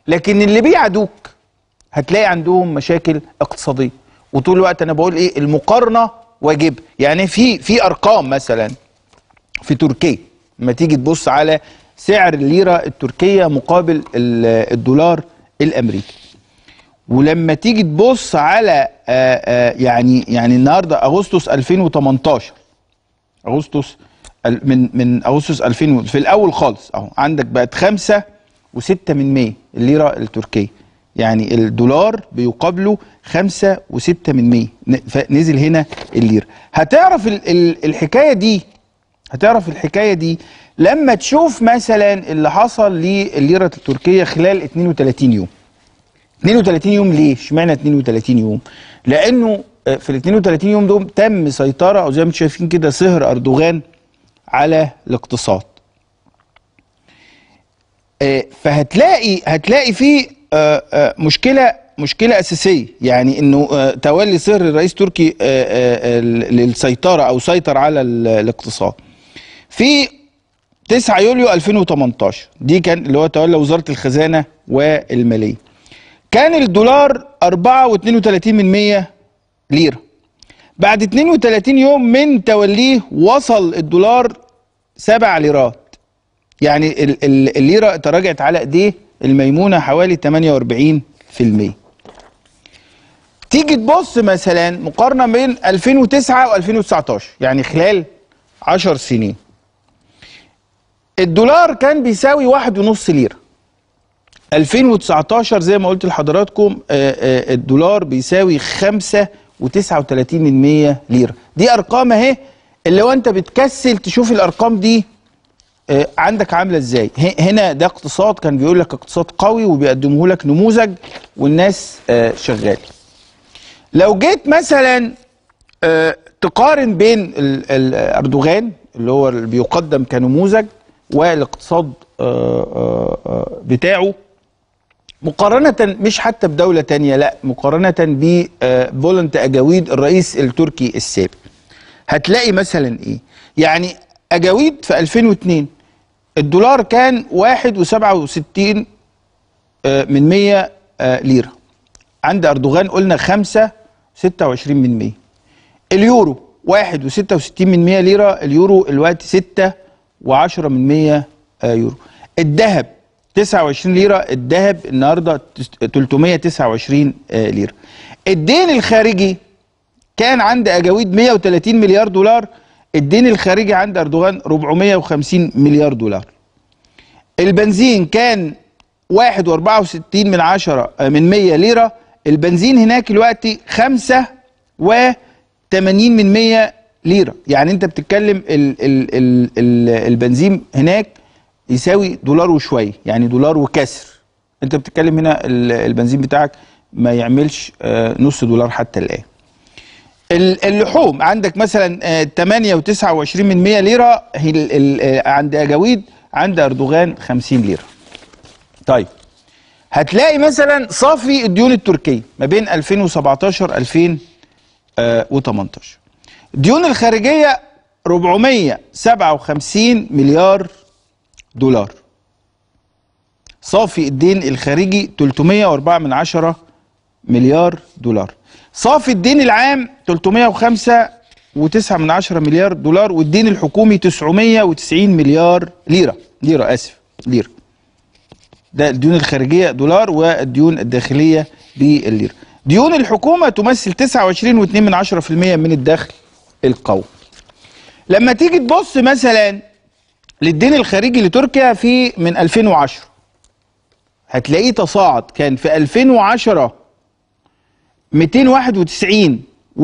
لكن اللي بيعادوك هتلاقي عندهم مشاكل اقتصاديه وطول الوقت انا بقول ايه المقارنه واجب يعني في في ارقام مثلا في تركيا لما تيجي تبص على سعر الليره التركيه مقابل ال- الدولار الامريكي ولما تيجي تبص على آه، آه، يعني يعني النهارده اغسطس 2018 اغسطس ال- من من اغسطس 2000 في الاول خالص اهو عندك بقت 5 و6 من 100 الليره التركيه يعني الدولار بيقابله 5 و6 من 100 ن- فنزل هنا الليره هتعرف ال- ال- الحكايه دي هتعرف الحكايه دي لما تشوف مثلا اللي حصل لليره التركيه خلال 32 يوم 32 يوم ليه؟ اشمعنى 32 يوم؟ لانه آه، في ال 32 يوم دول تم سيطره او زي ما انتم شايفين كده صهر اردوغان على الاقتصاد. آه، فهتلاقي هتلاقي في آه، آه، مشكله مشكله اساسيه يعني انه آه، تولي صهر الرئيس تركي آه، آه، آه، للسيطره او سيطر على ال- الاقتصاد. في 9 يوليو 2018 دي كان اللي هو تولى وزاره الخزانه والماليه. كان الدولار 4.32 من 100 ليرة بعد 32 يوم من توليه وصل الدولار 7 ليرات يعني ال- ال- الليرة تراجعت على ايديه الميمونة حوالي 48% تيجي تبص مثلا مقارنة بين 2009 و2019 يعني خلال 10 سنين الدولار كان بيساوي واحد ونص ليره 2019 زي ما قلت لحضراتكم آه، آه، الدولار بيساوي 5 و39 من 100 ليره دي ارقام اهي اللي هو انت بتكسل تشوف الارقام دي آه، عندك عامله ازاي ه- هنا ده اقتصاد كان بيقول لك اقتصاد قوي وبيقدمه لك نموذج والناس آه، شغاله لو جيت مثلا آه، تقارن بين ال- ال- اردوغان اللي هو اللي بيقدم كنموذج والاقتصاد آه، آه، آه، بتاعه مقارنة مش حتى بدولة تانية لا مقارنة ببولنت أجاويد الرئيس التركي السابق هتلاقي مثلا ايه يعني أجاويد في 2002 الدولار كان 1.67 آه، من 100 آه، ليرة عند أردوغان قلنا 5 26 من 100 اليورو 1.66 من 100 ليرة اليورو الوقت 6 و10 من 100 آه، يورو الذهب 29 ليرة الذهب النهاردة 329 آه، ليرة الدين الخارجي كان عند أجاويد 130 مليار دولار الدين الخارجي عند أردوغان 450 مليار دولار البنزين كان واحد واربعة وستين من عشرة آه، من مية ليرة البنزين هناك دلوقتي خمسة وتمانين من مية ليرة يعني انت بتتكلم ال ال ال ال البنزين هناك يساوي دولار وشوية يعني دولار وكسر انت بتتكلم هنا ال- البنزين بتاعك ما يعملش آه، نص دولار حتى الآن ال- اللحوم عندك مثلا آه، 8 و29 من 100 ليره هي ال- ال- آه، عند اجاويد عند اردوغان 50 ليره. طيب هتلاقي مثلا صافي الديون التركيه ما بين 2017 2018 الديون الخارجيه 457 مليار دولار صافي الدين الخارجي 304 من عشرة مليار دولار صافي الدين العام 305 و9 من عشرة مليار دولار والدين الحكومي 990 مليار ليرة ليرة آسف ليرة ده الديون الخارجية دولار والديون الداخلية بالليرة ديون الحكومة تمثل 29.2 من عشرة في المية من الدخل القومي لما تيجي تبص مثلا للدين الخارجي لتركيا في من 2010 هتلاقيه تصاعد كان في 2010 291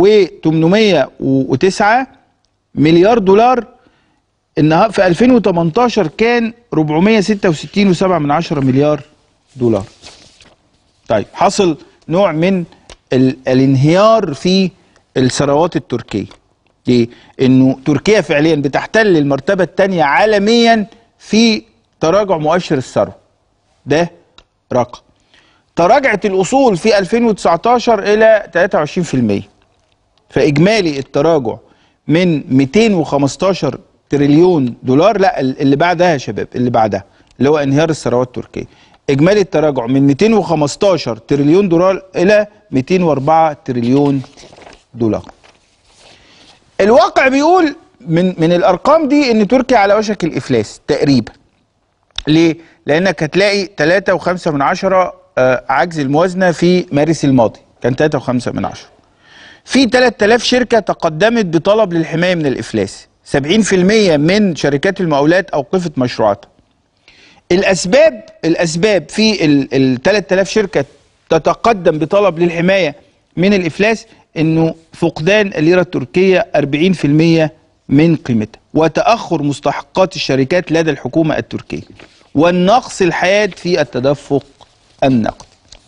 و809 مليار دولار النهار في 2018 كان 466 و7 من عشرة مليار دولار طيب حصل نوع من ال الانهيار في الثروات التركية ليه؟ انه تركيا فعليا بتحتل المرتبة الثانية عالميا في تراجع مؤشر الثروة ده رقم تراجعت الاصول في 2019 الى 23% فاجمالي التراجع من 215 تريليون دولار لا اللي بعدها يا شباب اللي بعدها اللي هو انهيار الثروات التركيه اجمالي التراجع من 215 تريليون دولار الى 204 تريليون دولار الواقع بيقول من من الارقام دي ان تركيا على وشك الافلاس تقريبا ليه لانك هتلاقي 3.5 من عشرة آه، عجز الموازنه في مارس الماضي كان 3.5 من عشرة في 3000 شركه تقدمت بطلب للحمايه من الافلاس 70% من شركات المقاولات اوقفت مشروعاتها الاسباب الاسباب في ال 3000 شركه تتقدم بطلب للحمايه من الافلاس انه فقدان الليره التركيه 40% من قيمتها وتاخر مستحقات الشركات لدى الحكومه التركيه والنقص الحاد في التدفق النقدي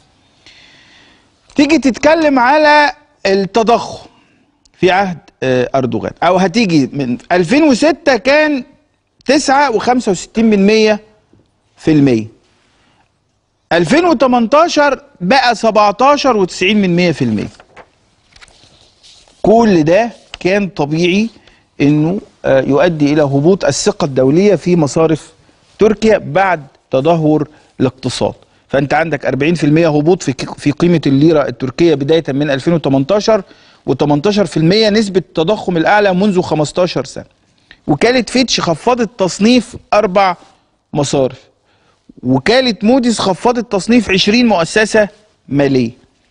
تيجي تتكلم على التضخم في عهد آه، اردوغان او هتيجي من 2006 كان 9 و65 من 100 في المية 2018 بقى 17 و90 من 100 في المية كل ده كان طبيعي انه آه، يؤدي الى هبوط الثقة الدولية في مصارف تركيا بعد تدهور الاقتصاد فانت عندك 40% هبوط في في قيمة الليرة التركية بداية من 2018 و18% نسبة التضخم الأعلى منذ 15 سنة وكالة فيتش خفضت تصنيف أربع مصارف وكالة موديز خفضت تصنيف 20 مؤسسة مالية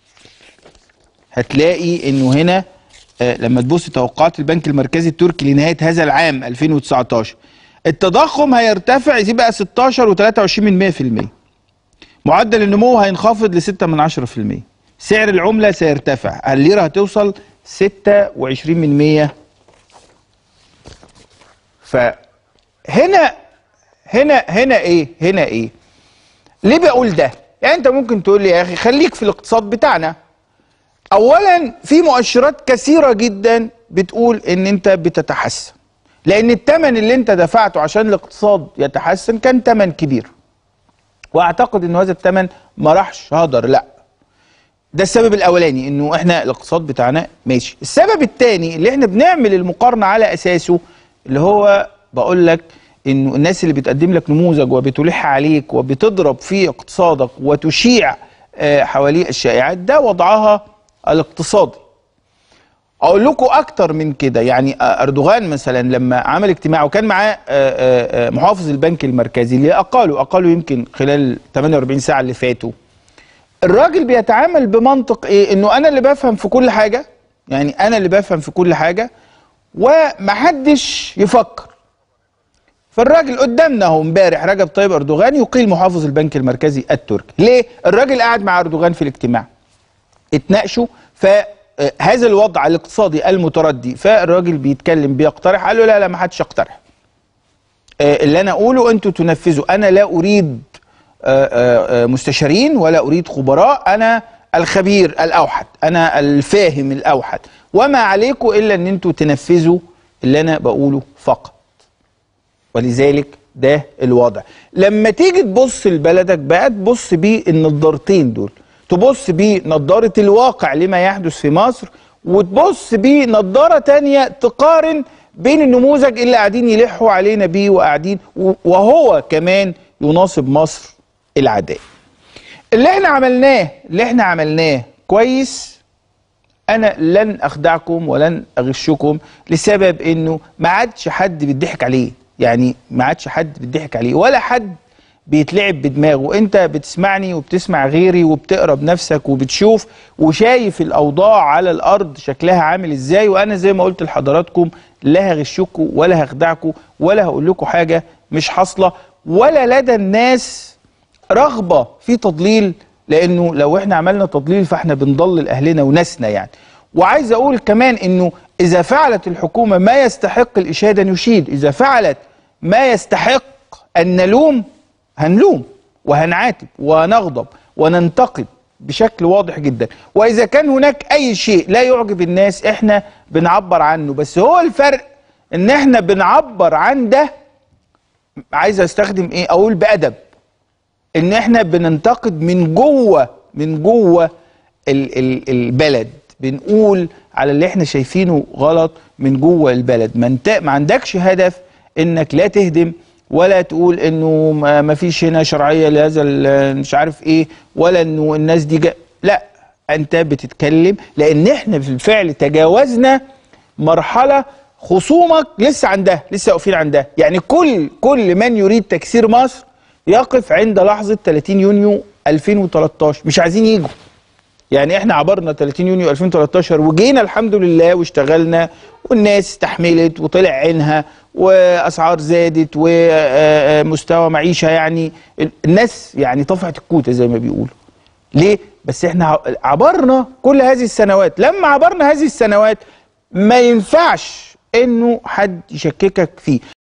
هتلاقي انه هنا آه لما تبص توقعات البنك المركزي التركي لنهاية هذا العام 2019 التضخم هيرتفع يبقى 16 و23 من 100% معدل النمو هينخفض ل 6 من 10% سعر العملة سيرتفع الليرة هتوصل 26 من 100 فهنا هنا هنا ايه هنا ايه ليه بقول ده يعني انت ممكن تقول لي يا اخي خليك في الاقتصاد بتاعنا اولا في مؤشرات كثيره جدا بتقول ان انت بتتحسن لان الثمن اللي انت دفعته عشان الاقتصاد يتحسن كان ثمن كبير واعتقد ان هذا الثمن ما راحش هدر لا ده السبب الاولاني انه احنا الاقتصاد بتاعنا ماشي السبب الثاني اللي احنا بنعمل المقارنه على اساسه اللي هو بقول لك انه الناس اللي بتقدم لك نموذج وبتلح عليك وبتضرب في اقتصادك وتشيع آه، حواليه الشائعات ده وضعها الاقتصادي اقول لكم اكتر من كده يعني آه، اردوغان مثلا لما عمل اجتماع وكان معاه آه، محافظ البنك المركزي اللي اقاله اقاله يمكن خلال 48 ساعه اللي فاتوا الراجل بيتعامل بمنطق ايه انه انا اللي بفهم في كل حاجه يعني انا اللي بفهم في كل حاجه ومحدش يفكر فالراجل قدامنا اهو امبارح رجب طيب اردوغان يقيل محافظ البنك المركزي التركي ليه الراجل قاعد مع اردوغان في الاجتماع اتناقشوا فهذا الوضع الاقتصادي المتردي فالراجل بيتكلم بيقترح قال له لا لا ما حدش يقترح آه، اللي انا اقوله انتوا تنفذوا انا لا اريد آه، آه، مستشارين ولا اريد خبراء انا الخبير الاوحد انا الفاهم الاوحد وما عليكم الا ان انتوا تنفذوا اللي انا بقوله فقط ولذلك ده الوضع لما تيجي تبص لبلدك بقى تبص بيه النضارتين دول تبص بيه نضارة الواقع لما يحدث في مصر وتبص بيه نضارة تانية تقارن بين النموذج اللي قاعدين يلحوا علينا بيه وقاعدين وهو كمان يناصب مصر العداء اللي احنا عملناه اللي احنا عملناه كويس انا لن اخدعكم ولن اغشكم لسبب انه ما عادش حد بيضحك عليه يعني ما عادش حد بيضحك عليه ولا حد بيتلعب بدماغه انت بتسمعني وبتسمع غيري وبتقرا بنفسك وبتشوف وشايف الاوضاع على الارض شكلها عامل ازاي وانا زي ما قلت لحضراتكم لا هغشكم ولا هخدعكم ولا هقول لكم حاجه مش حاصله ولا لدى الناس رغبه في تضليل لانه لو احنا عملنا تضليل فاحنا بنضلل اهلنا وناسنا يعني وعايز اقول كمان انه اذا فعلت الحكومه ما يستحق الاشاده نشيد اذا فعلت ما يستحق ان نلوم هنلوم وهنعاتب ونغضب وننتقد بشكل واضح جدا واذا كان هناك اي شيء لا يعجب الناس احنا بنعبر عنه بس هو الفرق ان احنا بنعبر عن ده عايز استخدم ايه اقول بادب ان احنا بننتقد من جوه من جوه ال ال البلد بنقول على اللي احنا شايفينه غلط من جوه البلد ما, انت ما عندكش هدف انك لا تهدم ولا تقول انه ما ما فيش هنا شرعيه لهذا ال- مش عارف ايه ولا انه الناس دي جا... لا انت بتتكلم لان احنا بالفعل تجاوزنا مرحله خصومك لسه عندها لسه واقفين عندها يعني كل كل من يريد تكسير مصر يقف عند لحظه 30 يونيو 2013 مش عايزين يجوا يعني احنا عبرنا 30 يونيو 2013 وجينا الحمد لله واشتغلنا والناس استحملت وطلع عينها واسعار زادت ومستوى معيشه يعني ال- الناس يعني طفعت الكوته زي ما بيقولوا ليه بس احنا ع- عبرنا كل هذه السنوات لما عبرنا هذه السنوات ما ينفعش انه حد يشككك فيه